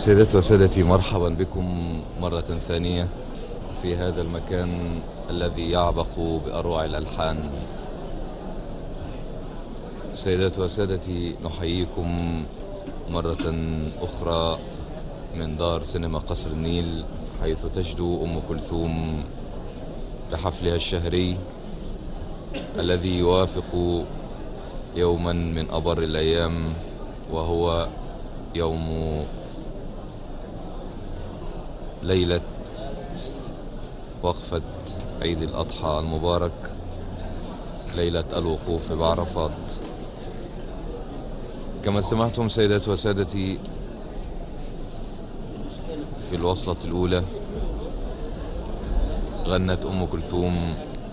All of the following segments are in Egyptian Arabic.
سيداتي وسادتي مرحبا بكم مرة ثانية في هذا المكان الذي يعبق بأروع الألحان سيداتي وسادتي نحييكم مرة أخرى من دار سينما قصر النيل حيث تجدو أم كلثوم بحفلها الشهري الذي يوافق يوما من أبر الأيام وهو يوم ليلة وقفة عيد الأضحى المبارك ليلة الوقوف بعرفات كما سمعتم سيداتي وسادتي في الوصلة الأولى غنت أم كلثوم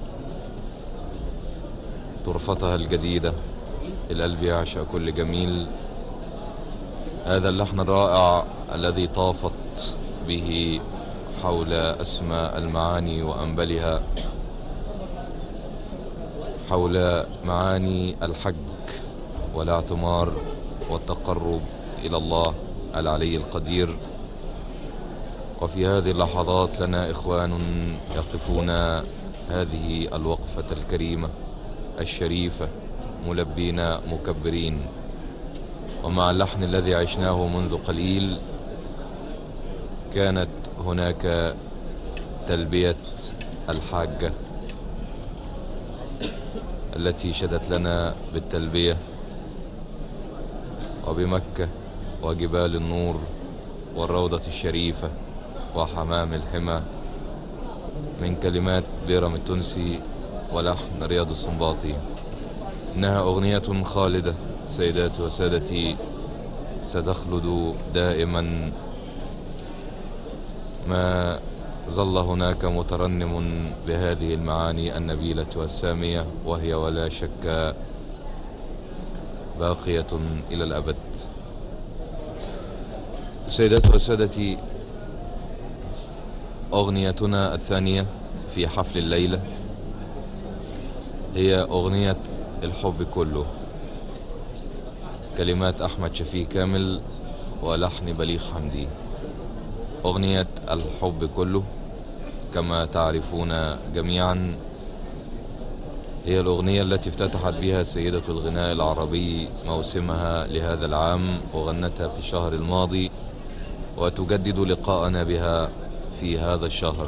طرفتها الجديدة القلب يعشق كل جميل هذا اللحن الرائع الذي طافت به حول أسماء المعاني وأنبلها حول معاني الحج والاعتمار والتقرب إلى الله العلي القدير وفي هذه اللحظات لنا إخوان يقفون هذه الوقفة الكريمة الشريفة ملبين مكبرين ومع اللحن الذي عشناه منذ قليل كانت هناك تلبية الحاجة التي شدت لنا بالتلبية وبمكة وجبال النور والروضة الشريفة وحمام الحمى من كلمات بيرم التونسي ولحن رياض السنباطي إنها أغنية خالدة سيداتي وسادتي ستخلد دائما ما ظل هناك مترنم بهذه المعاني النبيلة والسامية وهي ولا شك باقية إلى الأبد سيداتي وسادتي أغنيتنا الثانية في حفل الليلة هي أغنية الحب كله كلمات أحمد شفيق كامل ولحن بليغ حمدي أغنية الحب كله كما تعرفون جميعا هي الأغنية التي افتتحت بها سيدة الغناء العربي موسمها لهذا العام وغنتها في الشهر الماضي وتجدد لقاءنا بها في هذا الشهر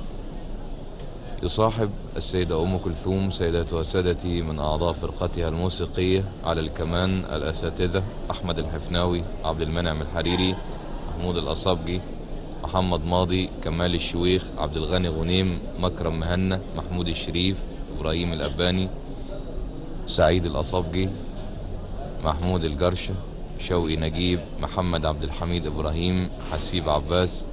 يصاحب السيدة أم كلثوم سيداتي وسادتي من أعضاء فرقتها الموسيقية على الكمان الأساتذة أحمد الحفناوي عبد المنعم الحريري محمود الأصابجي محمد ماضي كمال الشويخ عبد الغني غنيم مكرم مهنا محمود الشريف إبراهيم الأباني سعيد الأصابجي محمود الجرشة شوقي نجيب محمد عبد الحميد إبراهيم حسيب عباس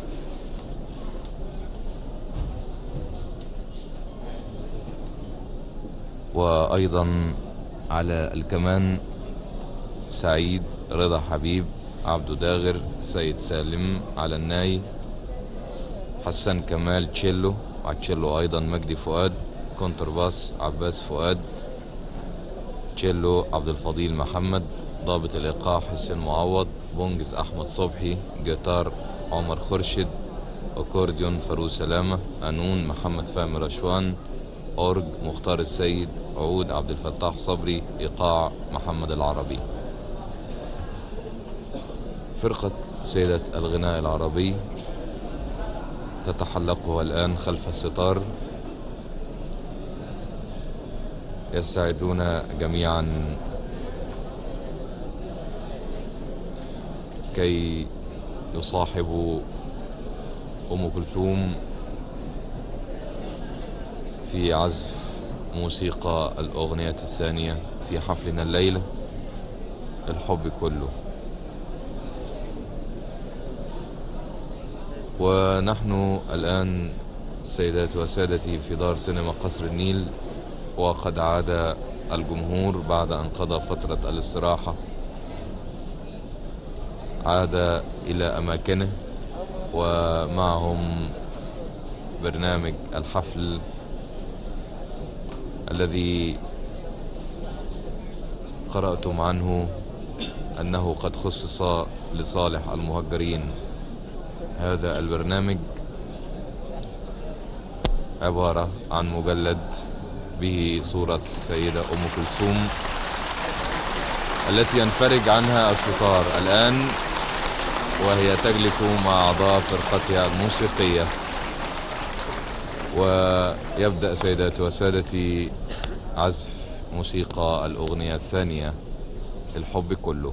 وأيضا على الكمان سعيد رضا حبيب عبدو داغر سيد سالم على الناي حسن كمال تشيلو على تشيلو أيضا مجدي فؤاد كونترباس عباس فؤاد تشيلو عبد الفضيل محمد ضابط الإيقاع حسين معوض بونجز أحمد صبحي جيتار عمر خرشد أكورديون فاروق سلامة قانون محمد فهمي رشوان أورج مختار السيد عود عبد الفتاح صبري إيقاع محمد العربي فرقة سيدة الغناء العربي تتحلقها الآن خلف الستار يستعدون جميعا كي يصاحبوا أم كلثوم في عزف موسيقى الأغنية الثانية في حفلنا الليلة الحب كله ونحن الآن سيداتي وسادتي في دار سينما قصر النيل وقد عاد الجمهور بعد أن قضى فترة الاستراحة عاد إلى أماكنه ومعهم برنامج الحفل الذي قرأتم عنه أنه قد خصص لصالح المهجرين هذا البرنامج عبارة عن مجلد به صورة السيدة أم كلثوم التي ينفرج عنها الستار الآن وهي تجلس مع أعضاء فرقتها الموسيقية ويبدأ سيداتي وسادتي عزف موسيقى الأغنية الثانية الحب كله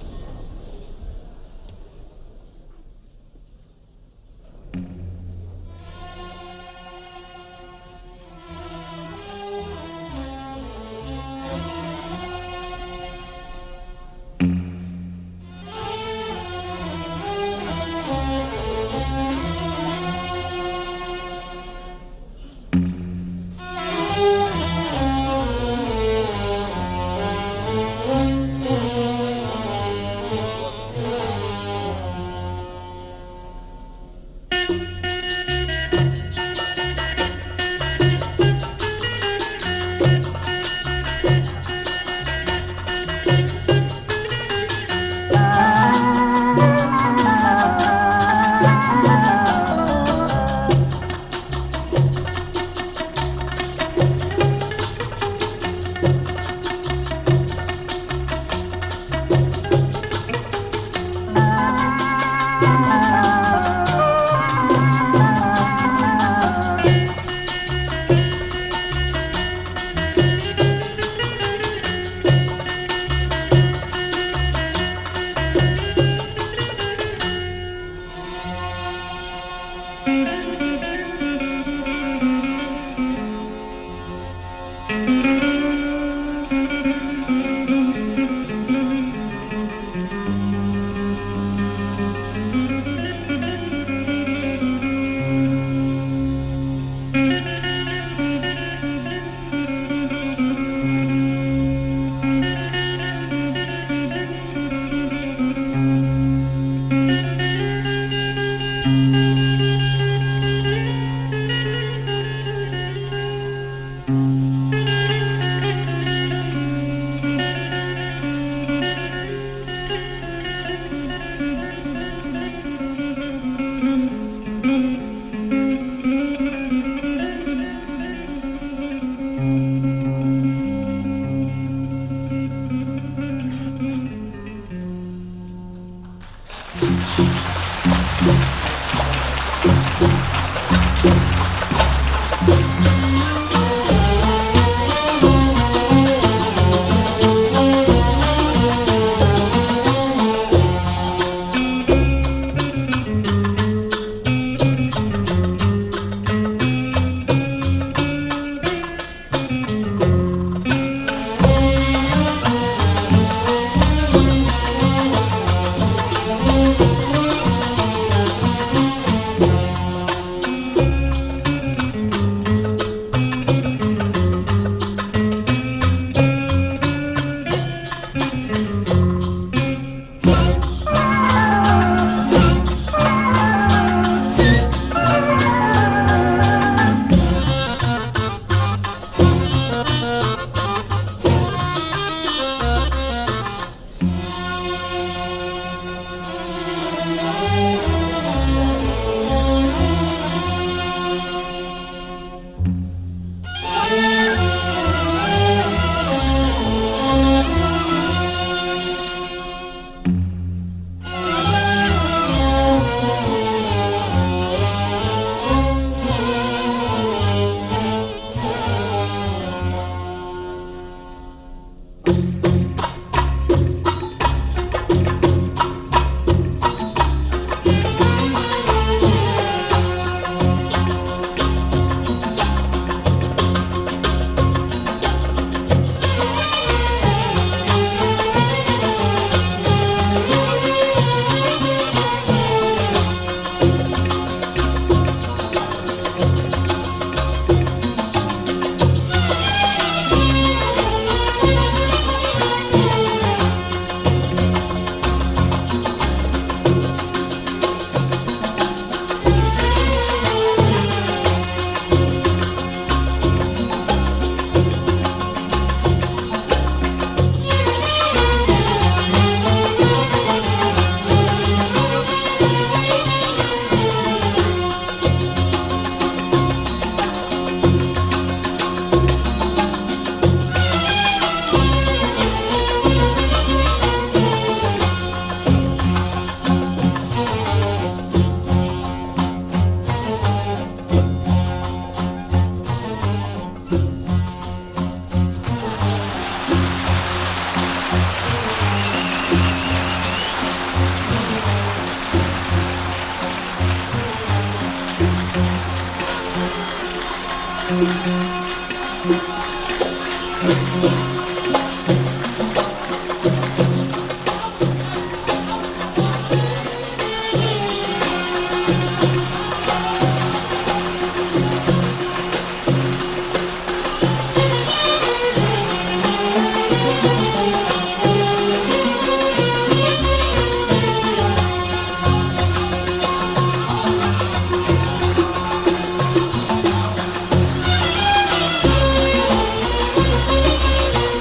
Thank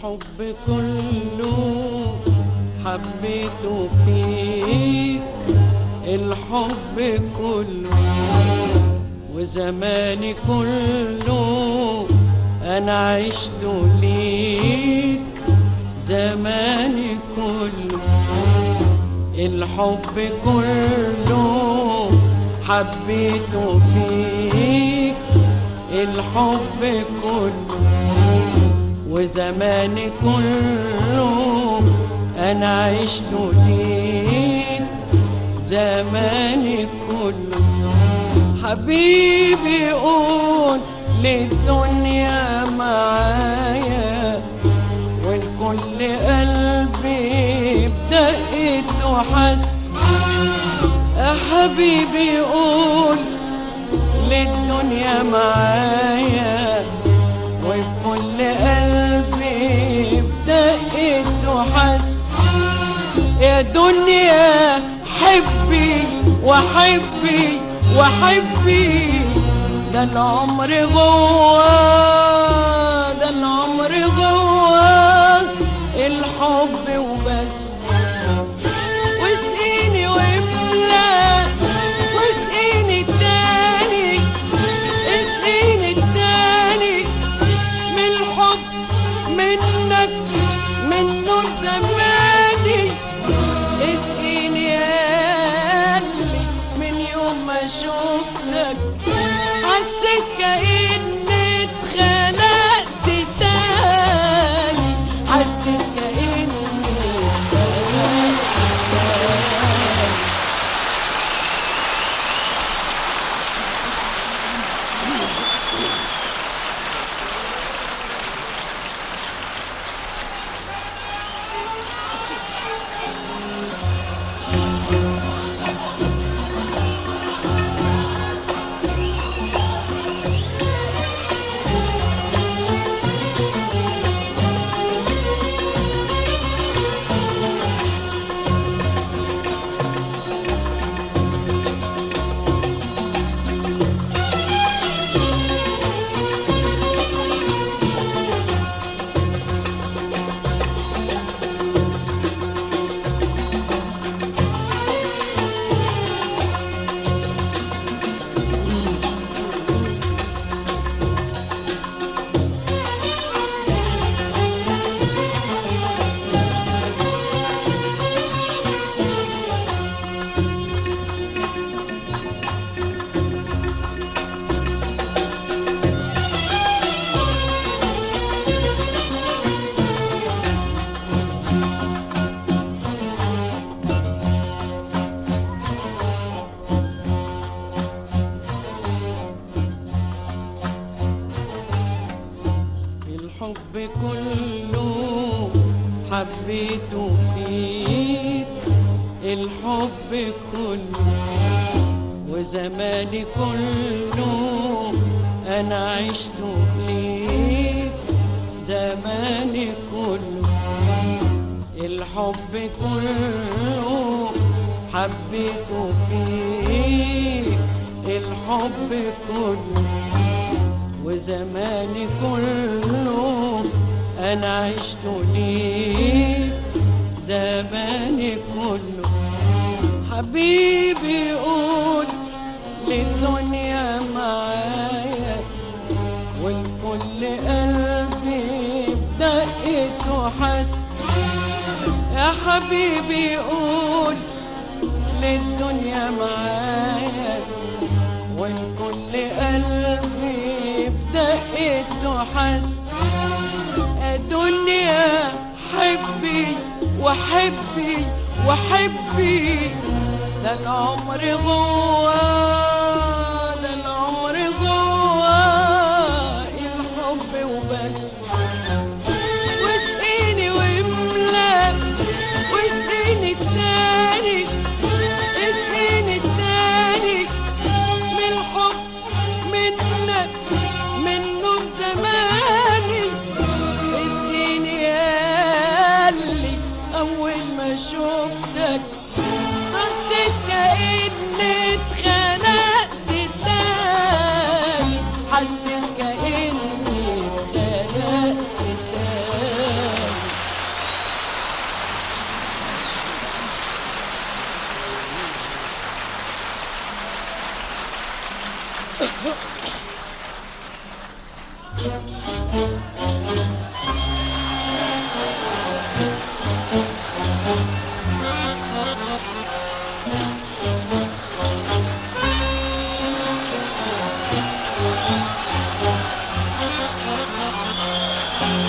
الحب كله حبيته فيك الحب كله وزماني كله انا عشت ليك زماني كله الحب كله حبيته فيك الحب كله وزماني كله انا عشت ليك زماني كله حبيبي قول للدنيا معايا والكل قلبي بدقته حس يا حبيبي قول للدنيا معايا وبكل قلبي بدقته حس يا دنيا حبي وحبي وحبي ده العمر جوا ده العمر جوا الحب وبس واسقيني واملا واسقيني التاني اسقيني التاني من الحب منك من نور زماني اسقيني ياللي من يوم ما شفتك حسيت كأني اتخلقت تاني حسيت كأني اتخلقت الحب كله حبيته فيك الحب كله وزماني كله انا عشت ليك زماني كله الحب كله حبيته فيك الحب كله وزماني كله انا عشت ليك زماني كله حبيبي قول للدنيا معايا والكل قلبي بدقته حس يا حبيبي قول للدنيا معايا والكل قلبي بدقته حس الدنيا حبي وحبي وحبي ده العمر جوا ده العمر جوا الحب وبس واسقيني واملا واسقيني التاني اسقيني التاني من الحب منك من نور زماني اسقيني اول ما شفتك حسيت كأني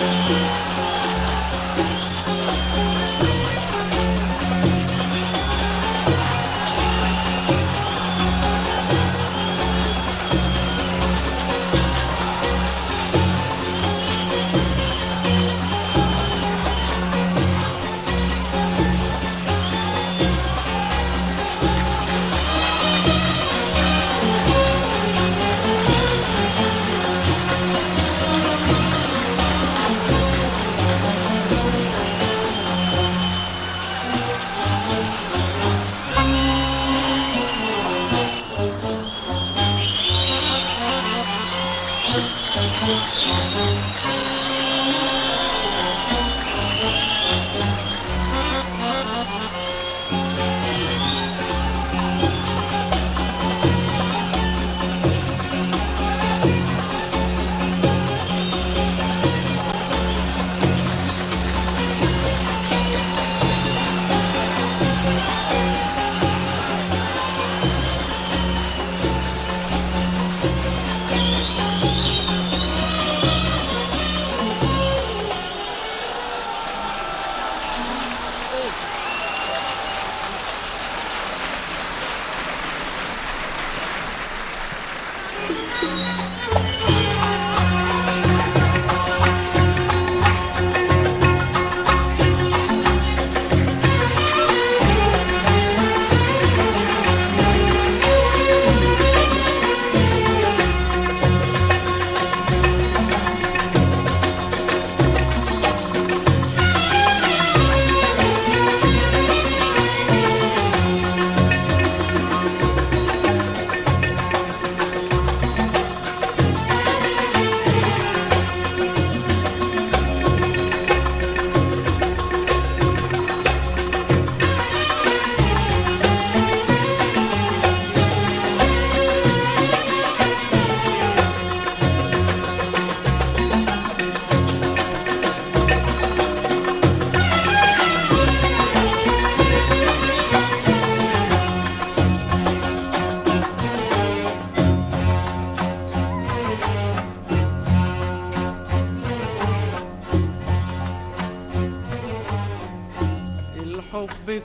الحب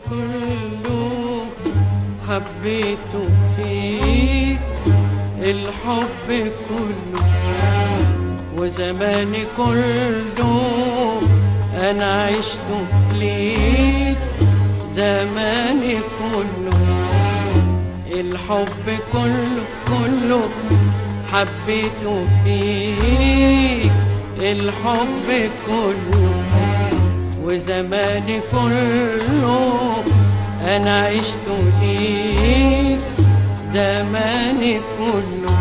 كله حبيته فيك الحب كله وزماني كله انا عشته ليك زماني كله الحب كله كله حبيته فيك الحب كله وزماني كله انا عشت ليك زماني كله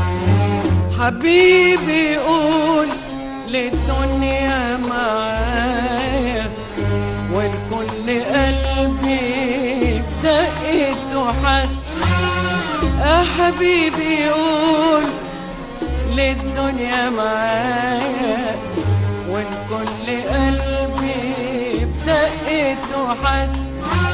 حبيبي قول للدنيا معايا والكل قلبي بدقته حس يا حبيبي قول للدنيا معايا والكل قلبي بدقته حس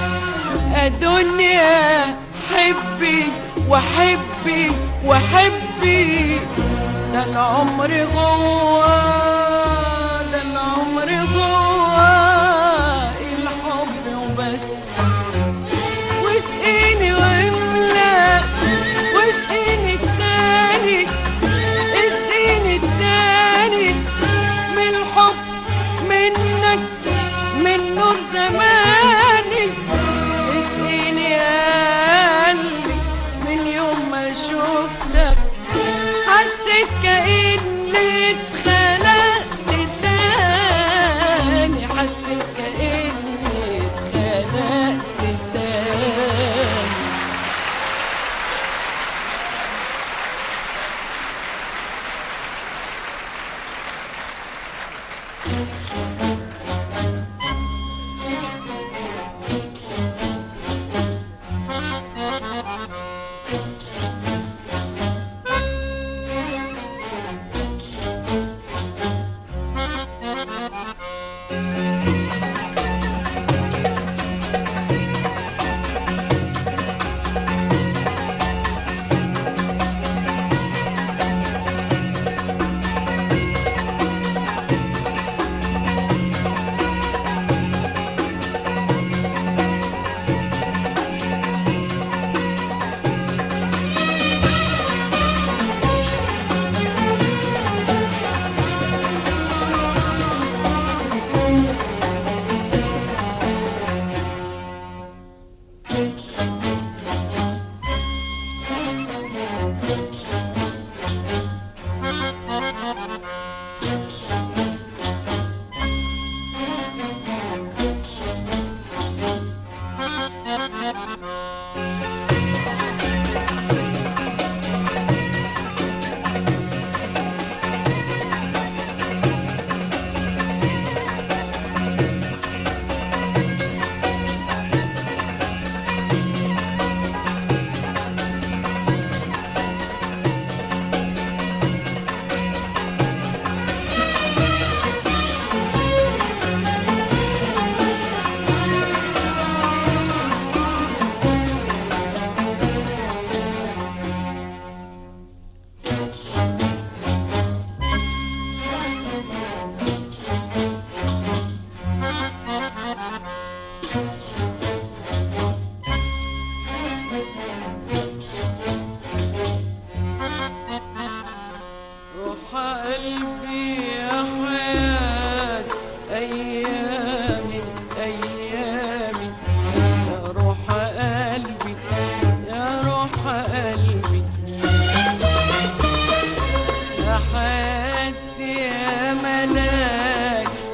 الدنيا حبي وحبي وحبي ده العمر جوا ده العمر جوا الحب وبس واسقيني واملا واسقيني التاني اسقيني التاني من الحب منك من نور زماني اسقيني يا قلبي من يوم ما شفتك حسيت كأني اتخلقت تاني حسيت كأني اتخلقت تاني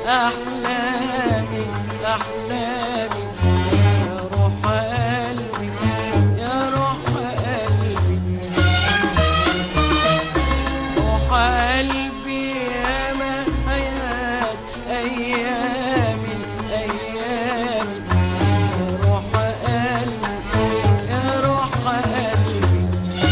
أحلامي أحلامي يا روح قلبي يا روح قلبي روح قلبي يا ما حياة أيامي أيامي يا روح قلبي يا روح قلبي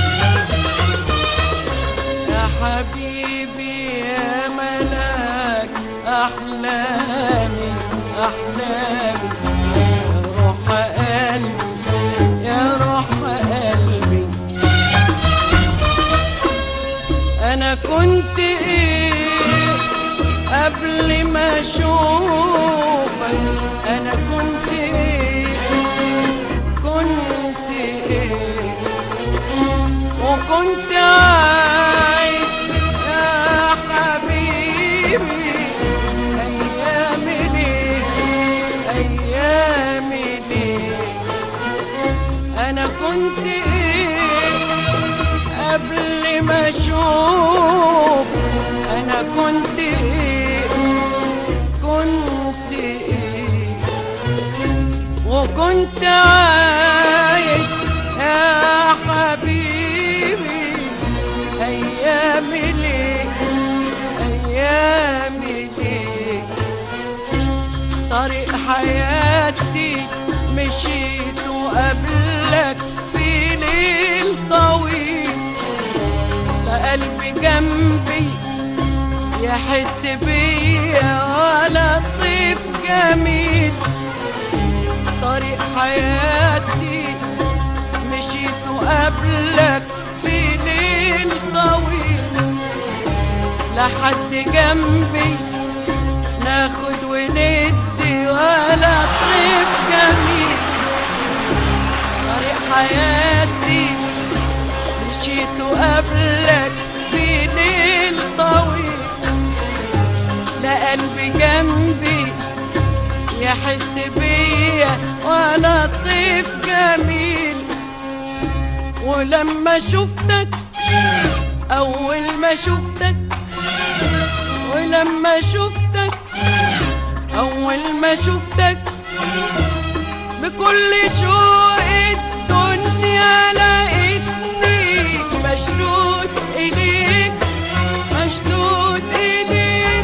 يا حبيبي يا ملاك أحلامي أحلامي يا روح قلبي يا روح قلبي أنا كنت إيه قبل ما أشوفك أنا كنت إيه كنت إيه وكنت عايز يا حبيبي أيامي ليه أيامي ليه أنا كنت إيه قبل ما أشوف أنا كنت إيه كنت إيه وكنت عايش يا حبيبي أيامي ليك أيامي ليك طريق حياتي مشيت وقبلك في ليل طويل لا قلبي جنبي يحس بيا ولا طيف جميل طريق حياتي مشيت وقبلك في ليل طويل لحد جنبي ناخد وندي ولا طيف جميل طريق حياتي مشيت وقبلك في ليل طويل لا قلبي جنبي يحس بيا ولا طيف جميل ولما شفتك أول ما شفتك ولما شفتك أول ما شفتك بكل شوق الدنيا لقيتني مشدود إليك مشدود إليك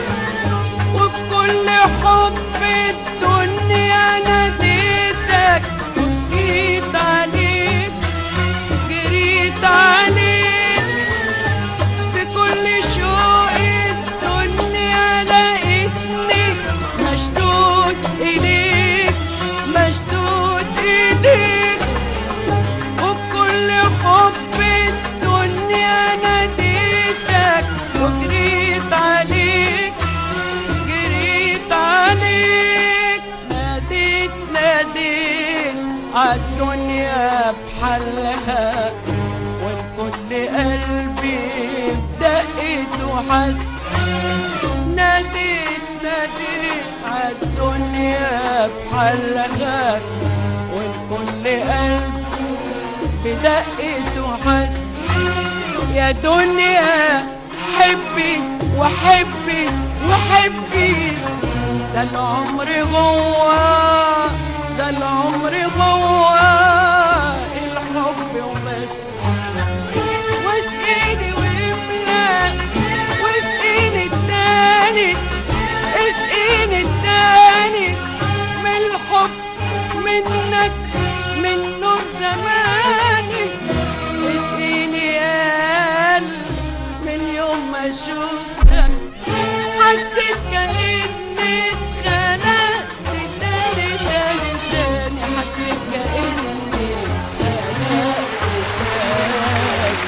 وبكل حب الدنيا ناديتك وجريت عليك جريت عليك بكل شوق الدنيا لقيتني مشدود إليك مشدود إليك وبكل حب الدنيا ناديتك وجريت عليك جريت عليك ناديت ناديت عالدنيا بحلها والكل قلبي بدقت وحس ناديت ناديت عالدنيا بحلها والكل قلبي بدقت وحس يا دنيا حبي وحبي وحبي ده العمر جوا ده العمر جوا الحب وبس واسقيني واملا واسقيني التاني اسقيني التاني من الحب منك من نور زماني اسقيني يا قلبي من يوم ما شفتك حسيت كأني اتخنقت تاني تاني تاني حسيت كأني اتخنقت تاني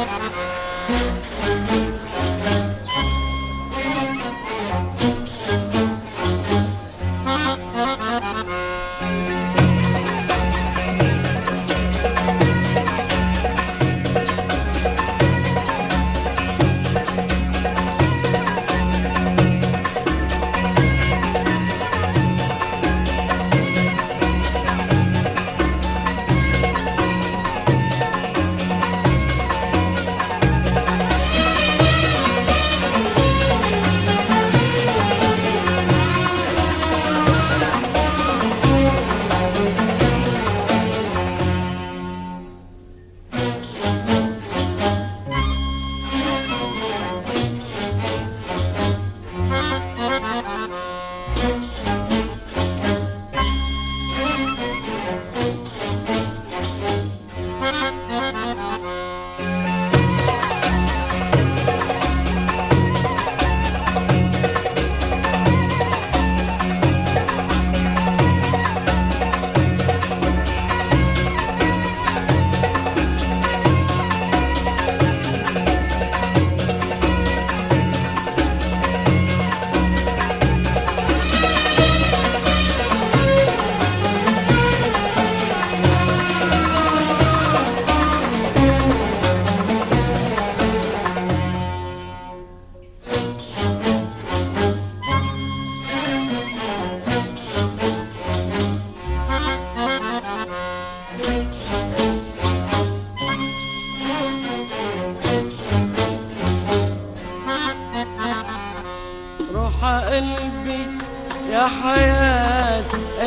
روح قلبي يا حياة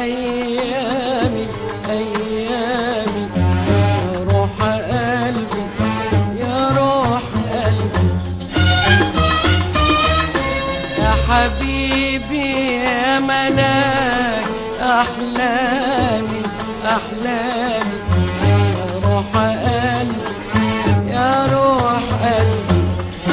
أيامي أيامي يا روح قلبي يا روح قلبي يا حبيبي يا ملاك أحلامي أحلامي يا روح قلبي يا روح قلبي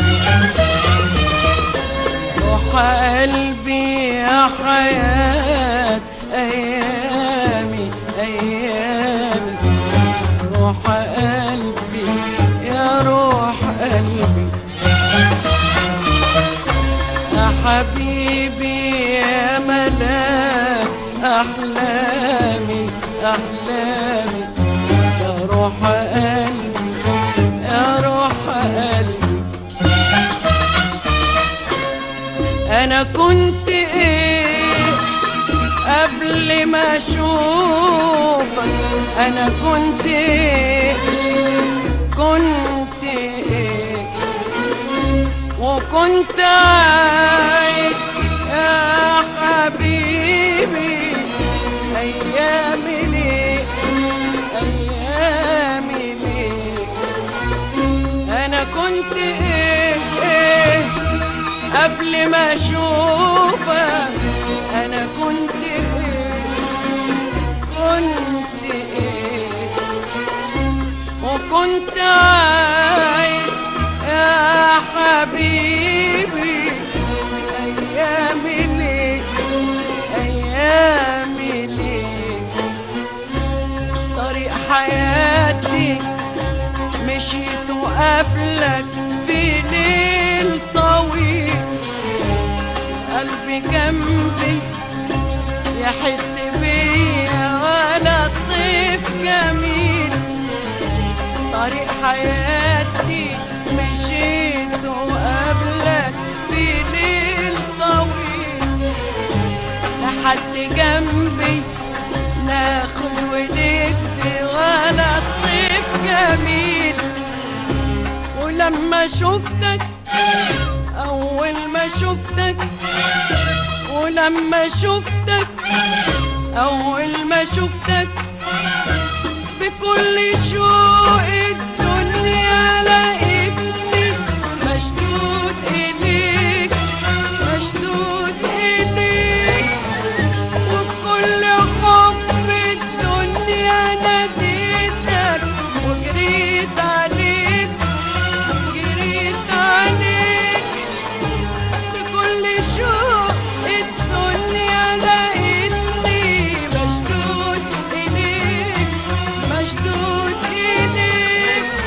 روح قلبي يا حياة أيامي أيامي روح قلبي يا روح قلبي يا حبيبي يا ملاك أحلامي أحلامي يا روح قلبي يا روح قلبي انا كنت ايه قبل ما اشوفك انا كنت ايه كنت ايه وكنت عايش يا حبيبي ايامي ليه ايامي ليه انا كنت ايه ايه قبل ما اشوفك انا كنت ايه كنت ايه وكنت عايش يا حبيبي ايامي ليه ايامي ليه طريق حياتي مشيت وقابلك في ليل طويل قلبي جنبي يحس بيا وانا طيف جميل طريق حياتي مشيت وقابلك في ليل طويل لحد جنبي ناخد وندي وانا طيف جميل ولما شفتك اول ما شفتك ولما شفتك اول ما شفتك بكل شوق الدنيا لقيتني مشدود اليك مشدود اليك وبكل حب الدنيا ناديتك وجريت عليك جريت عليك بكل شوق الدنيا لقيتني مشدود إليك مشدود إليك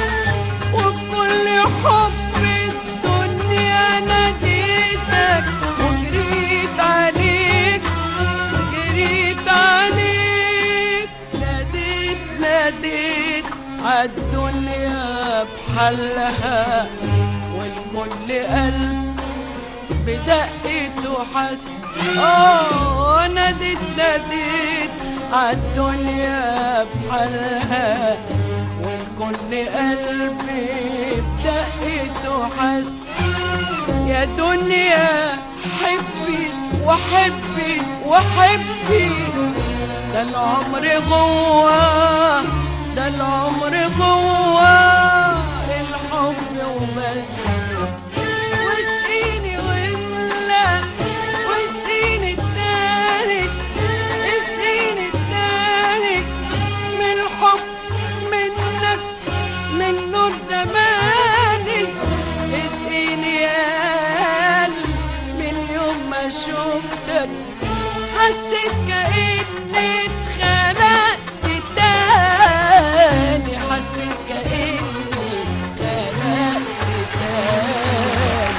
بحلها والكل قلب بدقته حس اه ناديت ناديت عالدنيا بحالها والكل قلبي بدقته حس يا دنيا حبي وحبي وحبي ده العمر جوا ده العمر جوا الحب وبس واسقيني واملا واسقيني التاني اسقيني التاني من الحب منك من نور زماني اسقيني يا قلب من يوم ما شفتك حسيت كأني اتخلقت تاني حسيت كأني اتخلقت تاني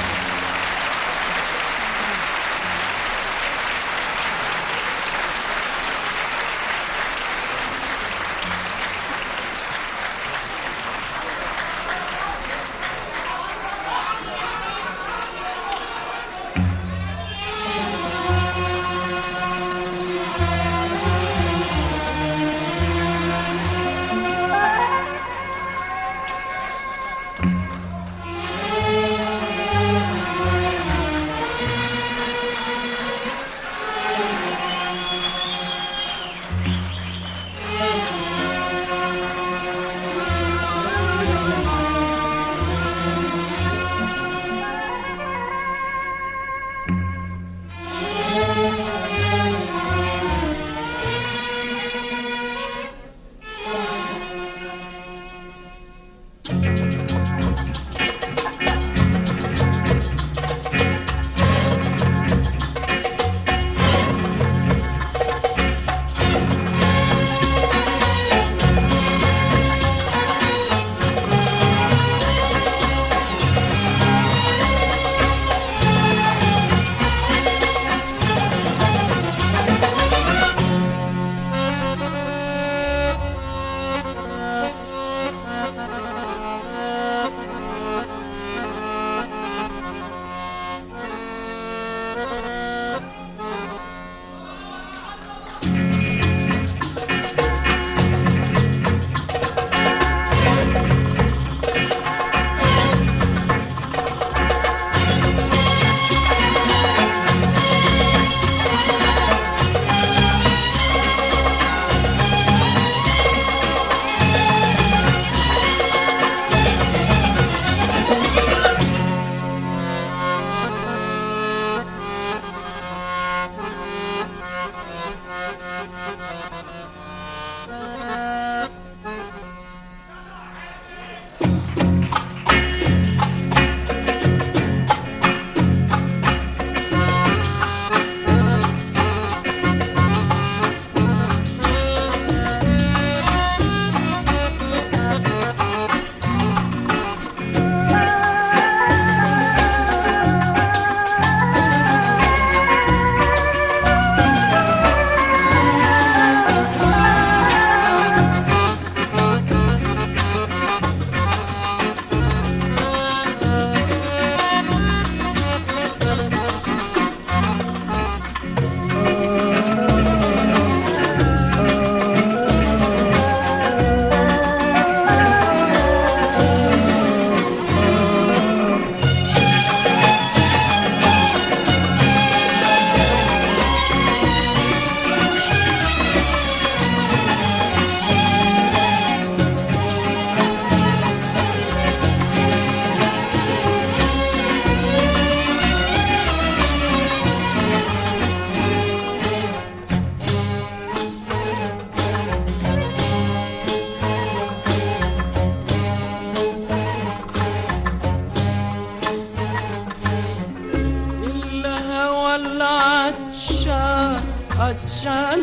عطشان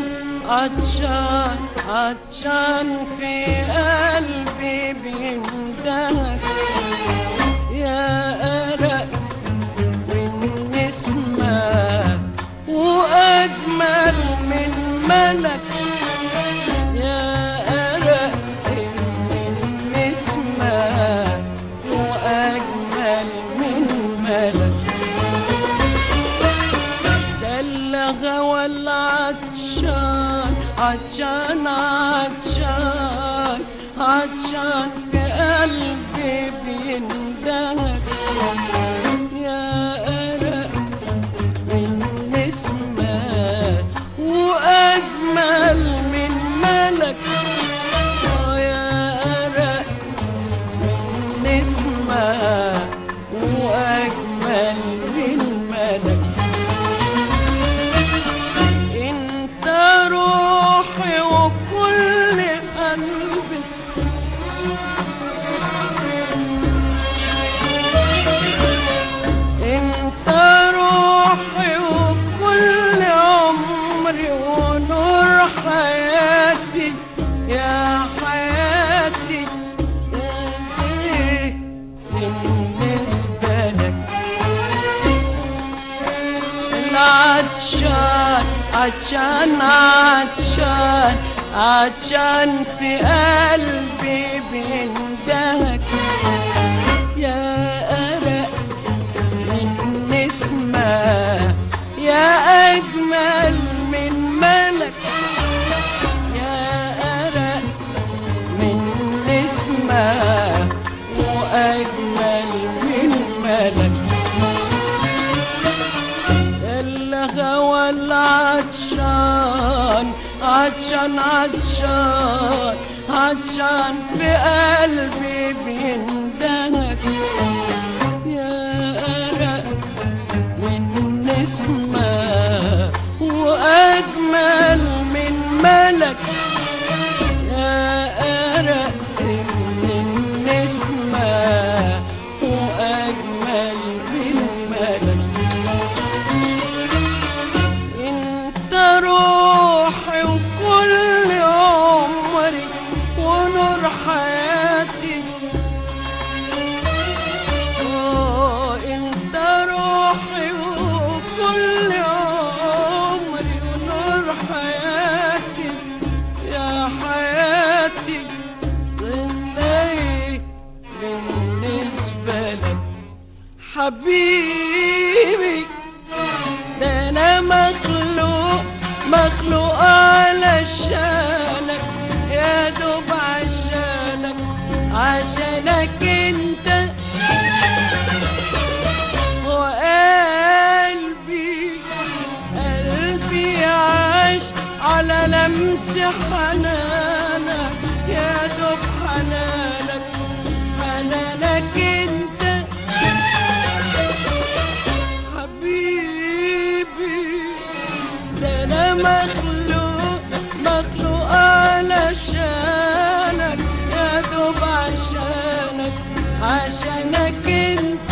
عطشان عطشان في قلبي بيندهك يا أرق من نسمة وأجمل من ملك يا أرق من نسمة عطشان عطشان عطشان في قلبي بيندهك يا أرق من نسمة وأجمل من ملك آه يا أرق من نسمة وأجمل من ملك انت روحي وكل قلبي انت روحي وكل عمري ونور حياتي يا حياتي ايه بالنسبة لك العطشان عطشان عطشان عطشان في قلبي بيندهك يا أرق من نسمة يا أجمل من ملك يا أرق من نسمة وأجمل من ملك الغوى العطشان عطشان عطشان عطشان في قلبي بيندهك يا أرق من نسمة وأجمل من ملك يا أرق من نسمة وأجمل من ملك انت روحي وكل عمري ونور حياتي اه انت روحي وكل عمري ونور حياتي يا حياتي ضلي بالنسبة لك حبيبي ده انا مخلوق مخلوق علشانك يا دوب عشانك عشانك انت وقلبي قلبي عاش على لمس حنانك يا دوب حنانك حنانك انت حبيبي ده انا مخلوق مخلوق علشانك يا دوب عشانك عشانك انت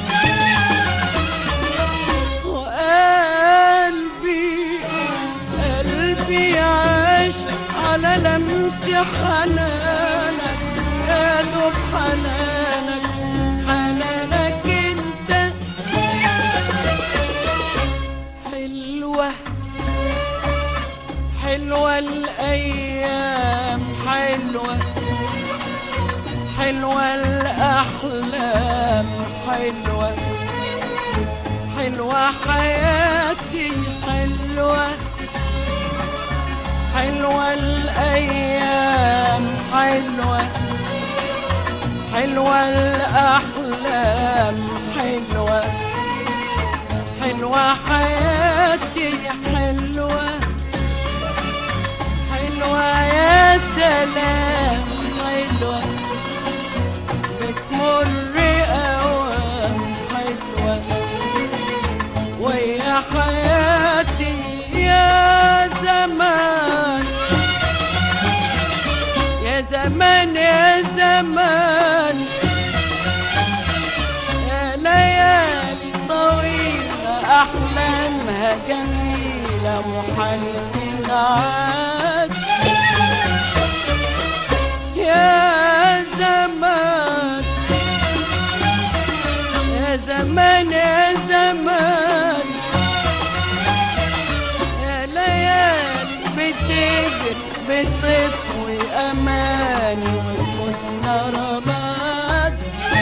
وقلبي قلبي عاش على لمس حنانك يا دوب حنانك حنانك انت حلوة حلوة الأيام حلوة حلوة الأحلام حلوة حلوة حياتي حلوة حلوة الأيام حلوة حلوة الأحلام حلوة حلوة حياتي حلوة حلوة يا سلام حلوة بتمر أوام حلوة ويا حياتي يا زمان يا زمان يا زمان يا ليالي طويلة أحلامها جميلة محل عاد يا زمان يا زمان يا زمان يا ليالي بتجري بتطوي أماني وتفوتنا رماد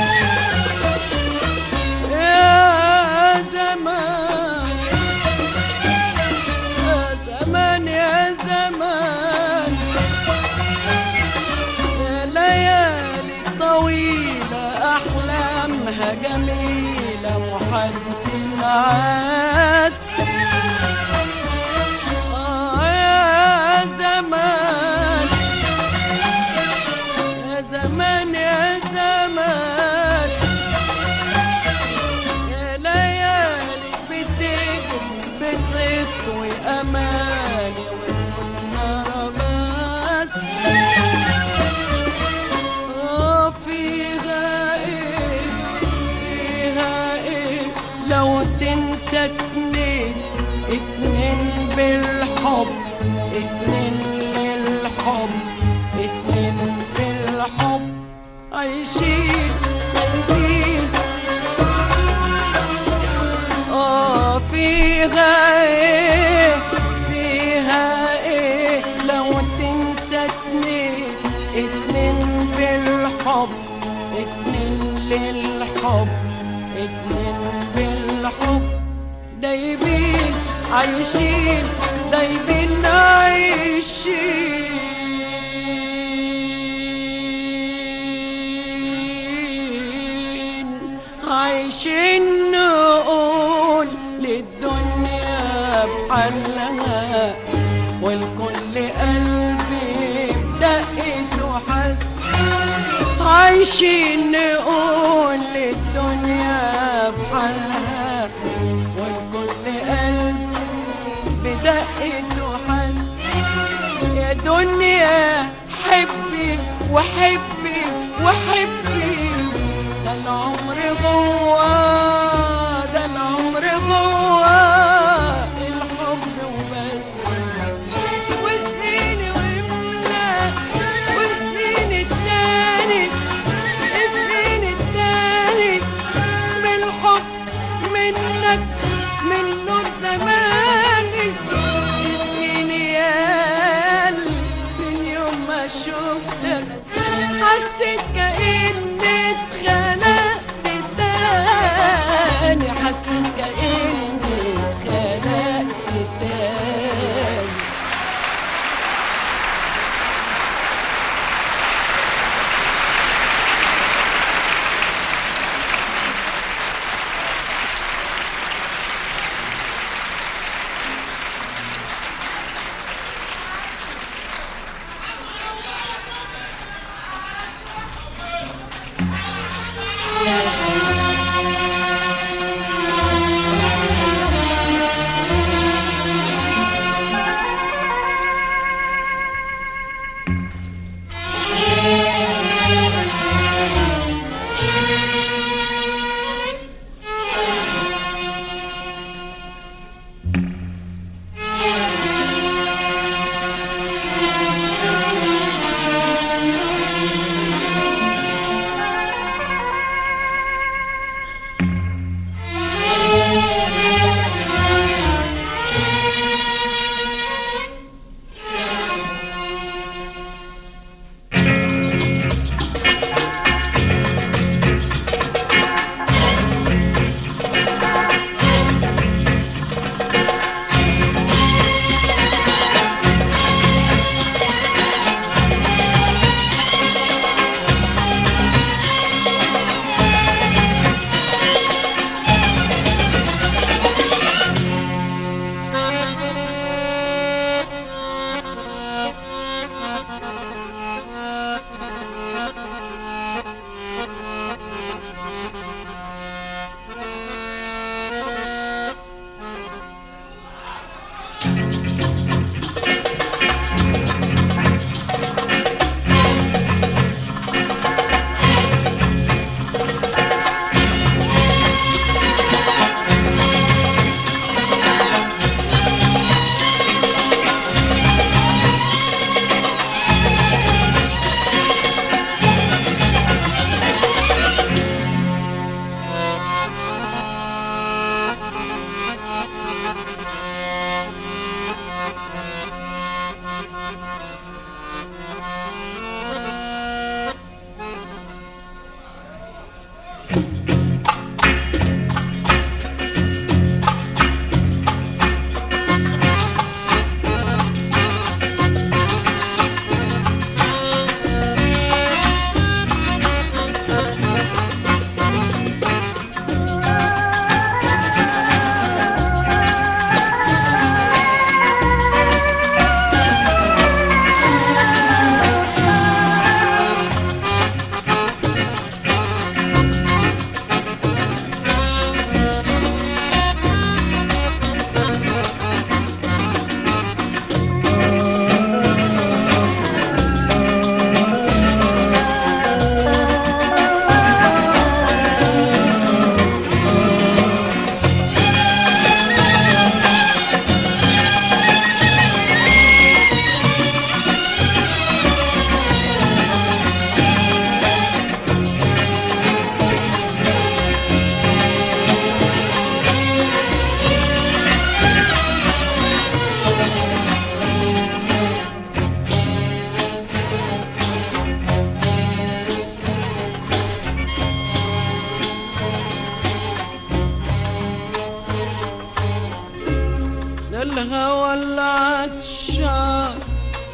يا زمان يا زمان يا زمان ليلة وحد عاد آه يا زمان يا زمان يا زمان يا ليالي بتجري بتطوي أماني وتفوتنا رماد آه فيها إيه فيها إيه لو تنسى اتنين اتنين بالحب اتنين للحب اتنين بالحب عايشين قلبين اه فيها ايه فيها ايه لو تنسى اتنين اتنين بالحب اتنين للحب اتنين بالحب دايبين عايشين دايبين عايشين عايشين نقول للدنيا بحلها والكل قلبي بدقته حس عايشين نقول للدنيا بحالها والكل قلب بدقته حس يا دنيا حبي وحبي وحبي ده العمر جوا ده العمر جوا الحب وبس واسقيني واملا واسقيني التاني اسقيني التاني من الحب منك من نور زماني اسقيني يا قلبي من يوم ما شفتك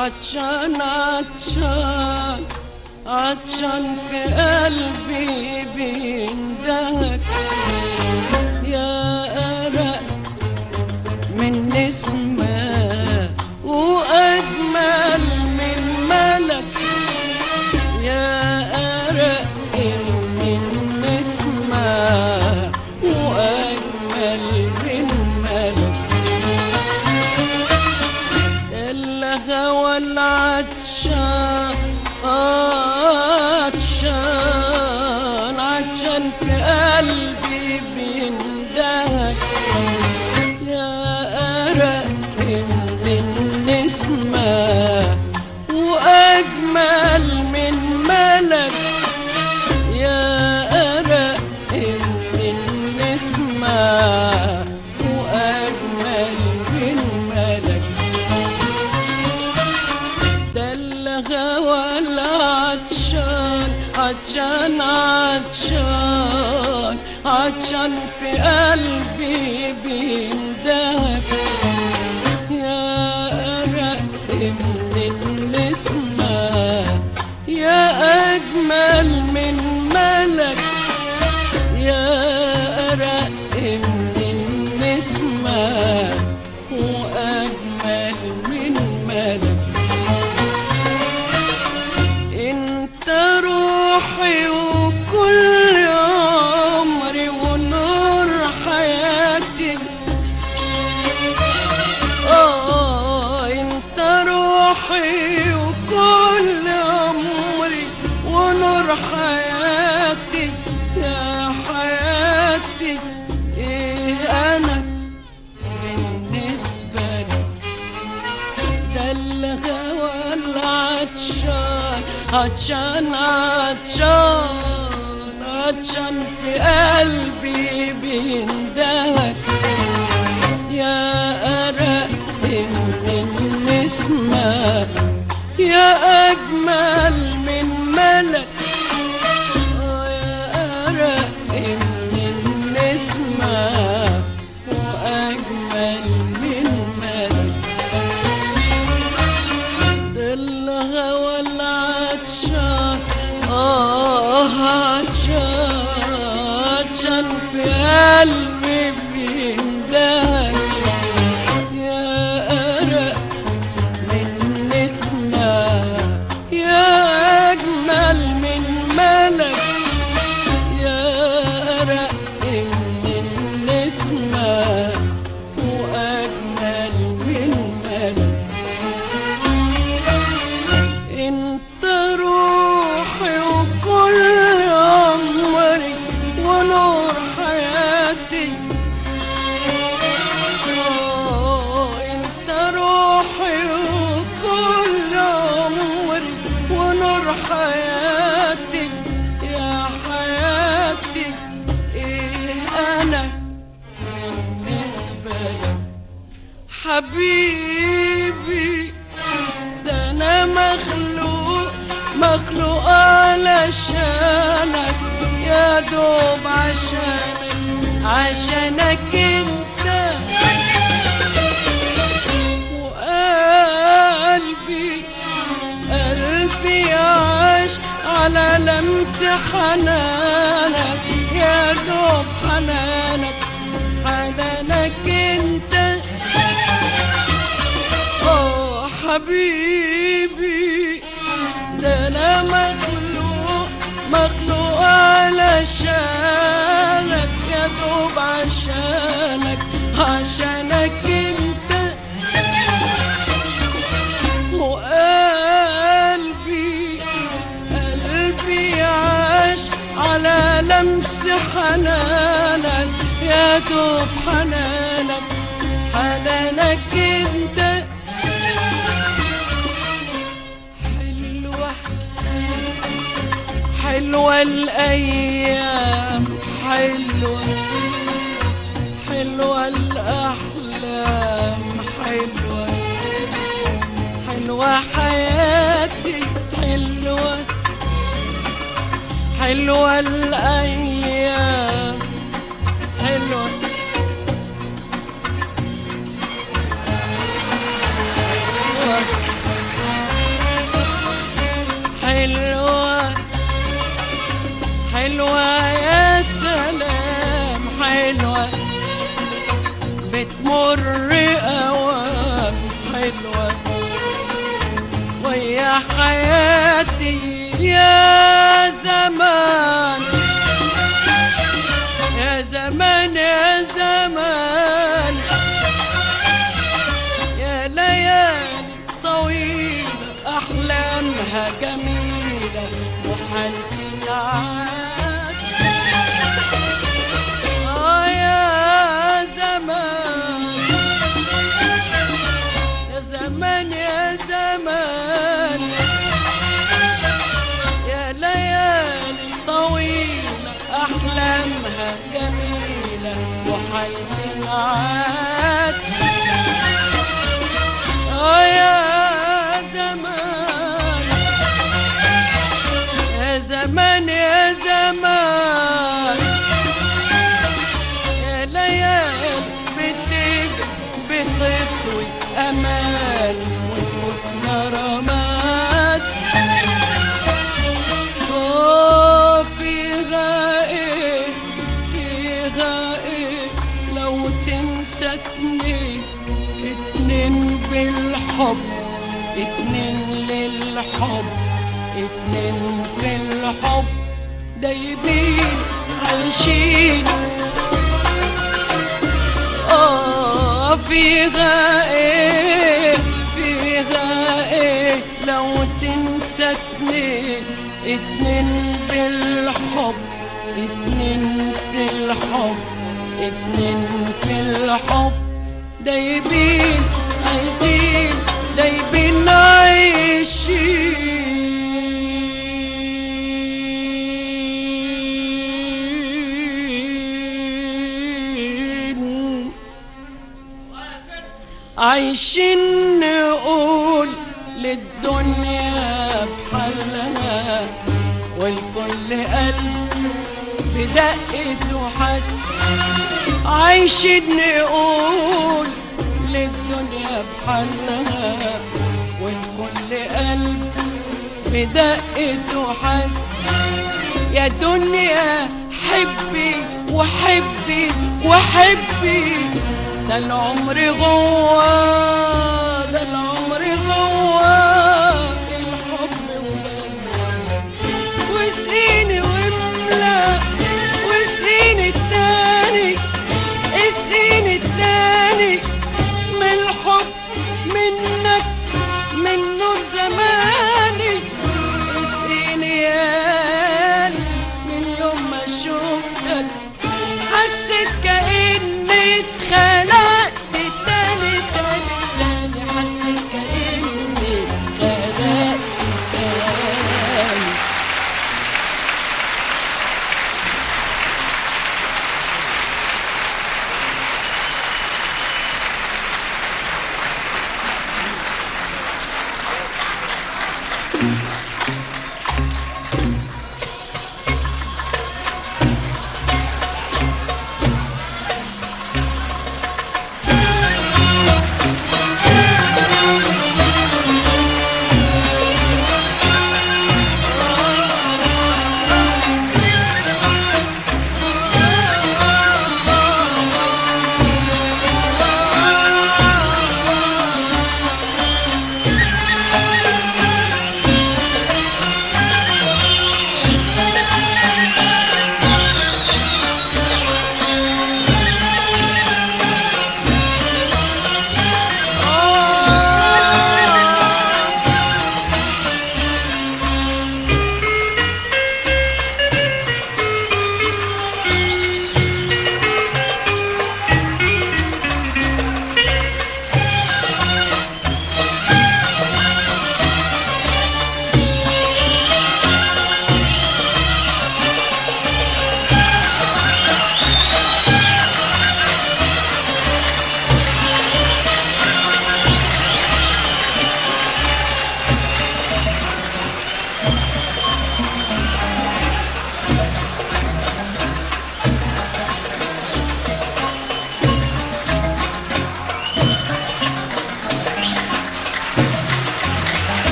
عطشان عطشان عطشان في قلبي بيندهك يا أرق من نسمة وأجمل من ملك يا أرق من نسمة وأجمل من ملك الهوى العطشان عطشان عطشان في قلبي بيندهك يا أرق من النسمة وأجمل من ملك يا أرق من النسمة وأجمل من ملك ده الهوى العطشان عطشان عطشان عطشان في قلبي بيندهك يا أرق من النسمة يا أجمل من ملك يا أرق من النسمة وأجمل من ملك انت روحي وكل عمري ونور حياتي اه انت روحي وكل عمري ونور حياتي يا حياتي ايه انا بالنسبة لك ده الهوى العطشان عطشان عطشان عطشان في قلبي بيندهك يا أرق من النسمة يا أجمل من ملك آه يا أرق من النسمة وأجمل من ملك الهوى العطشان آه عطشان عطشان في قلبي بيندهك يا أرق من نسمة يا أجمل من ملك يا أرق من النسمة وأجمل من ملك انت روحي وكل عمري ونور حياتي آه، انت روحي وكل عمري ونور حياتي يا حياتي ايه انا بالنسبة لك حبيبي ده انا مخلوق مخلوق علشانك يا دوب عشانك عشانك انت وقلبي قلبي عاش على لمس حنانك يا دوب حنانك حنانك انت اه حبيبي ده انا مخلوق مخلوق علشانك يا دوب عشانك عشانك انت وقلبي قلبي عاش على لمس حنانك يا دوب حنانك حنانك انت حلوة حلوة الأيام حلوة حلوة الأحلام حلوة حلوة حياتي حلوة حلوة الأيام حلوة حلوة يا زمان يا زمان يا زمان يا ليالي طويلة أحلامها جميلة وحالتي عاد آه يا زمان يا زمان يا زمان يا ليالي طويلة أحلامها جميلة وحالتي عاد آه يا زمان يا زمان يا زمان يا ليالي بتيجي بتطوي أماني وتفوتنا رماد آه فيها إيه فيها إيه لو تنسى اتنين اتنين بالحب اتنين للحب اتنين في الحب دايبين عايشين آه فيها ايه فيها ايه لو تنسى اتنين اتنين بالحب اتنين في الحب اتنين في الحب دايبين عايشين دايبين عايشين عايشين نقول للدنيا بحلها والكل قلب بدقته حس عايشين نقول للدنيا بحلها والكل قلب بدقته حس يا دنيا حبي وحبي وحبي ده العمر جوا ده العمر جوا الحب وبس واسقيني واملا واسقيني التاني اسقيني التاني من الحب منك من نور زماني اسقيني يا من يوم ما شفتك حسيت كأني اتخلقت تاني تاني تاني حسيت كأني اتخلقت تاني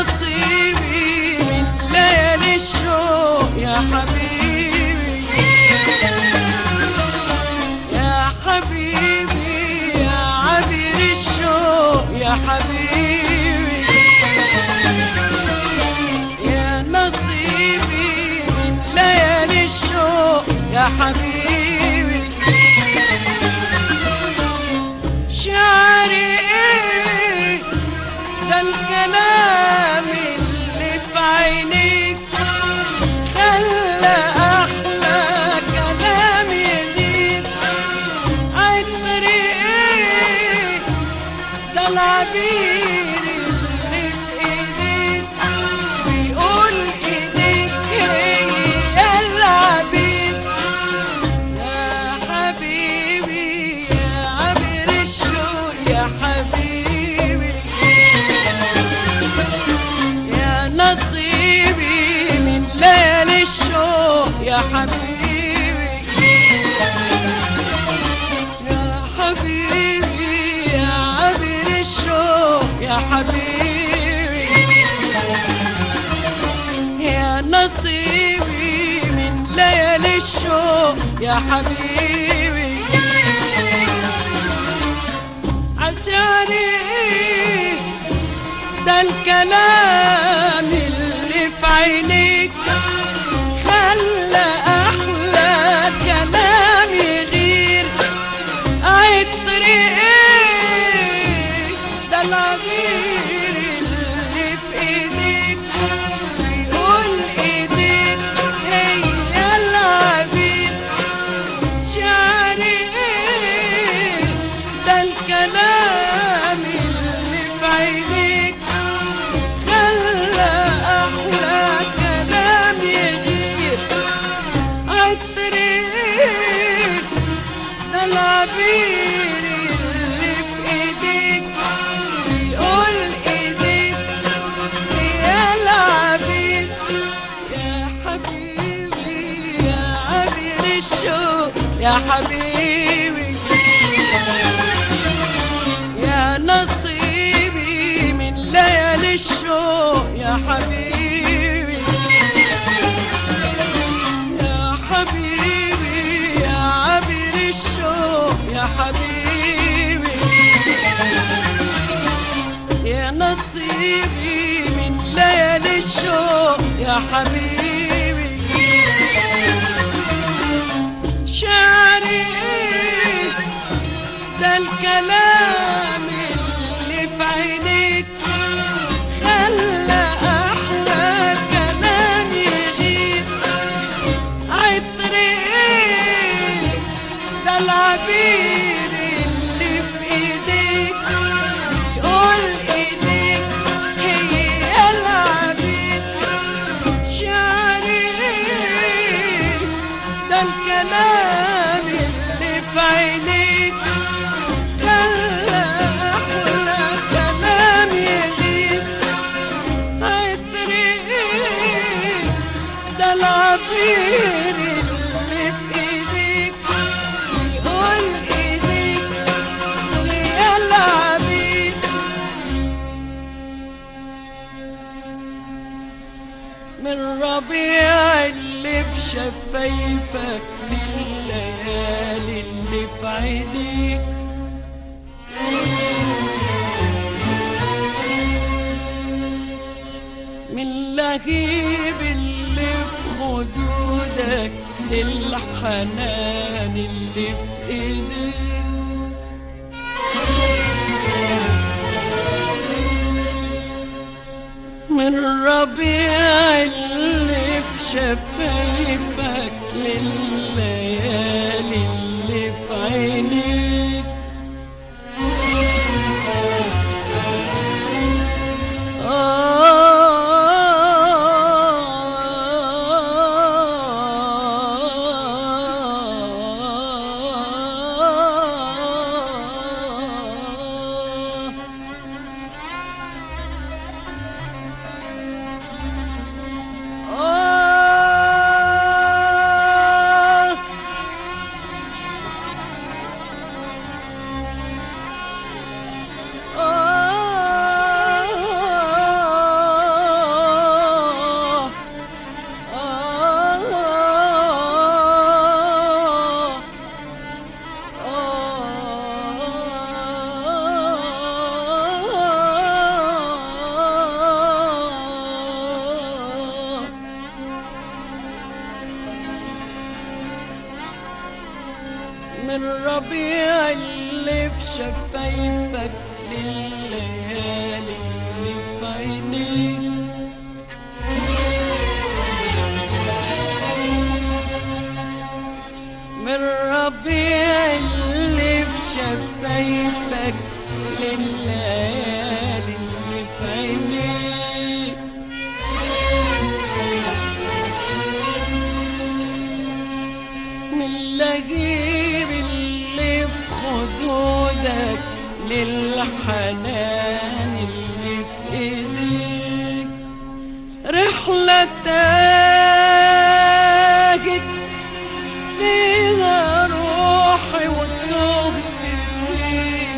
نصيبي من ليالي الشوق يا حبيبي يا حبيبي يا عبير الشوق يا حبيبي يا نصيبي من ليالي الشوق يا حبيبي شعري ايه ده الكلام اللي في عينيك خلى احلى كلام يغيب عطري ايه ده العبير اللي في ايديك بيقول ايديك هي العبير يا حبيبي يا عبير الشوق يا حبيبي يا نصيبي من ليالي الشوق يا حبيبي يا حبيبي يا عبير الشوق يا حبيبي يا نصيبي من ليالي الشوق يا حبيبي عجاني ده الكلام اللي في عينيك خلى احلى كلام يغير عطري ايه ده العبير اللي في ايديك بيقول ايديك هي العبير شعري ايه ده الكلام اللي في عينيك خلى احلى كلام يغير عطري ايه ده العبير اللي في ايديك بيقول ايديك هي العبير يا حبيبي يا عبير الشوق يا حبيبي يا نصيبي من ليالي الشوق يا حبيبي يا حبيبي يا عبير الشوق يا حبيبي يا نصيبي من ليالي الشوق يا حبيبي شعري ايه ده الكلام اللي في عينيك خلى احلى كلام يغيب عطري ايه ده العبير اللي في ايديك يقول ايديك هي العبير شعري ايه ده الكلام اللي في عينيك خلى احلى كلام يغيب عطري ايه ده العبير اللي في ايديك يقول ايديك هي العبير من ربيع اللي في شفايفك لليالي اللي في عينيك من لهيب اللي في خدودك للحنان اللي في ايديك من ربيع اللي في شفايفك لليالي اللي في عينيك آه آه من ربيع اللي في شفايفك لليالي اللي في عينيك من ربيع اللي في شفايفك لليالي اللي في عينيك من لهيب اللي في خدودك للحنان اللي في ايديك رحلة تاجت فيها روحي وتهت فيك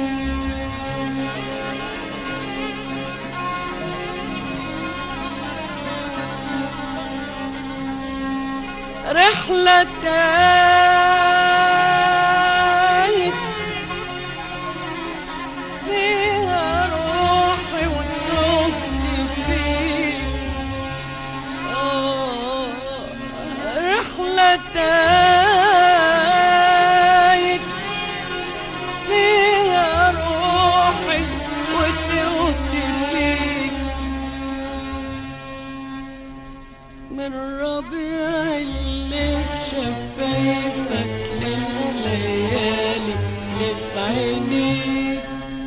رحلة تاهت فيها روحي وتهت فيك آه، رحلة تاهت فيها روحي وتهت فيك من ربيع اللي في شفايفك لليالي اللي في عينيك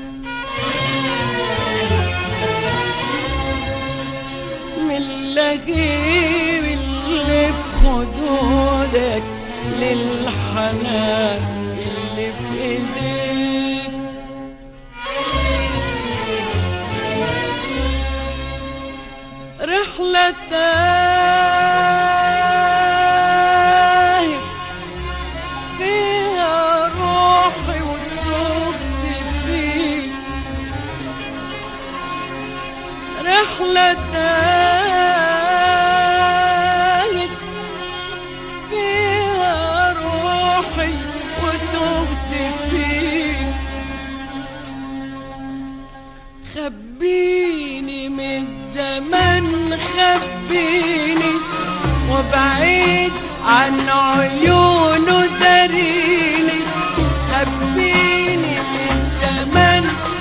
من لهيب اللي في خدودك للحنان اللي في ايديك رحلة تاهت فيها روحي وتهت فيك رحلة تاهت فيها روحي وتهت فيك خبيني من الزمن خبيني وبعيد عن عيونه داريني خبيني من الزمن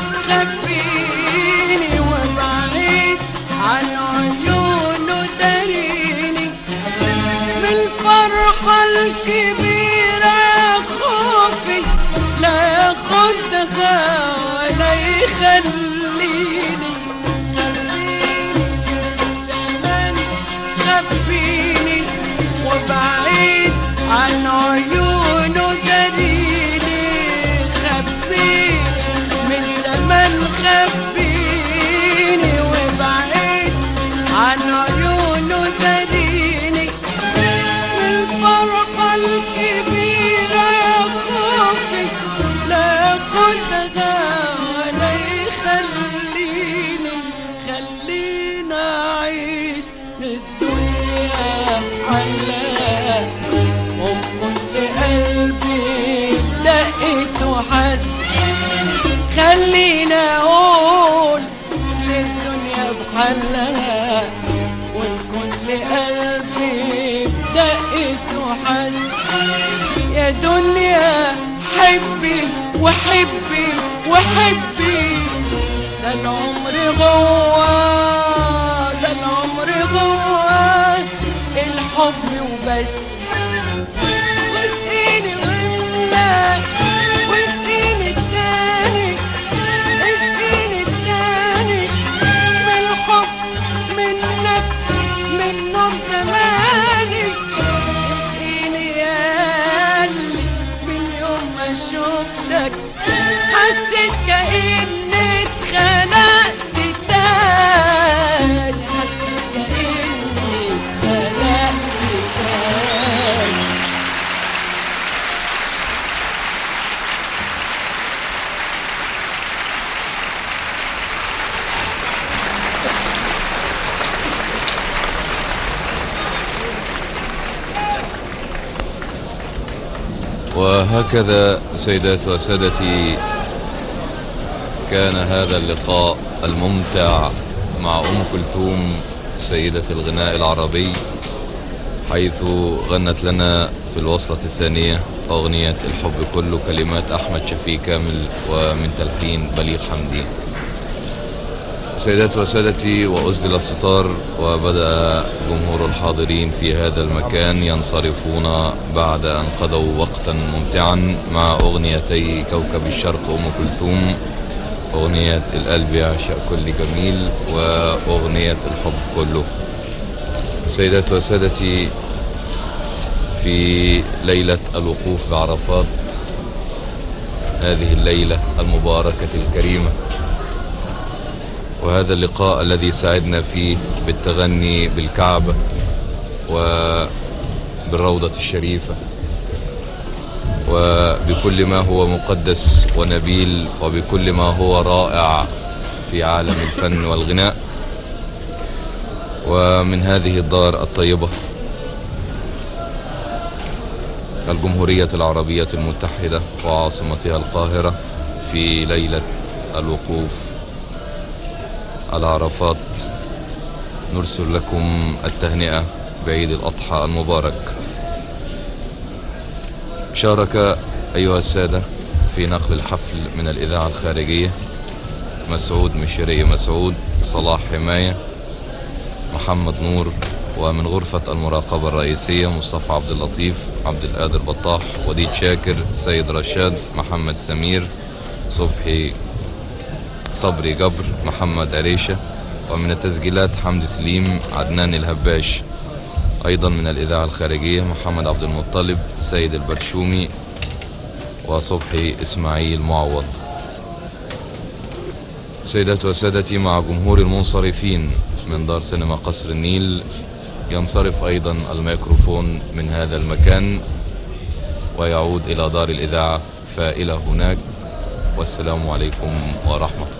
خبيني وبعيد عن عيونه داريني من الفرحة الكبيرة يا خوفي لا ياخدها ولا يخليني خليني زمان خبيني وبعيد عن عيونه دليلي خبيني من زمان خبيني وبعيد عن عيونه دليلي الفرحة الكبيرة يا خوفي لا ياخدها ولا يخليني خلينا أعيش للدنيا حلا وبكل قلبي دقت وحس خلينا أقول للدنيا بحلها والكل قلبي دقت وحس يا دنيا حبي وحبي وحبي ده العمر جوا ده العمر جوا الحب وبس واسقيني واملا واسقيني التاني اسقيني التاني من الحب منك من نور زماني اسقيني يا قلبي من يوم ما شفتك حسيت كأني اتخلقت تاني حسيت كأني اتخلقت تاني وهكذا سيدات وسادتي كان هذا اللقاء الممتع مع أم كلثوم سيدة الغناء العربي حيث غنت لنا في الوصلة الثانية أغنية الحب كله كلمات أحمد شفيق كامل ومن تلحين بليغ حمدي سيداتي وسادتي وأزل الستار وبدأ جمهور الحاضرين في هذا المكان ينصرفون بعد أن قضوا وقتا ممتعا مع أغنيتي كوكب الشرق أم كلثوم أغنية القلب يعشق كل جميل وأغنية الحب كله سيداتي وسادتي في ليلة الوقوف بعرفات هذه الليلة المباركة الكريمة وهذا اللقاء الذي سعدنا فيه بالتغني بالكعبة وبالروضة الشريفة وبكل ما هو مقدس ونبيل وبكل ما هو رائع في عالم الفن والغناء ومن هذه الدار الطيبة الجمهورية العربية المتحدة وعاصمتها القاهرة في ليلة الوقوف على عرفات نرسل لكم التهنئة بعيد الأضحى المبارك شارك أيها السادة في نقل الحفل من الإذاعة الخارجية مسعود مشيري مسعود صلاح حماية محمد نور ومن غرفة المراقبة الرئيسية مصطفى عبد اللطيف عبد القادر بطاح وديد شاكر سيد رشاد محمد سمير صبحي صبري جبر محمد عريشة ومن التسجيلات حمد سليم عدنان الهباش أيضا من الإذاعة الخارجية محمد عبد المطلب سيد البرشومي وصبحي إسماعيل معوض سيداتي وسادتي مع جمهور المنصرفين من دار سينما قصر النيل ينصرف أيضا الميكروفون من هذا المكان ويعود إلى دار الإذاعة فإلى هناك والسلام عليكم ورحمة الله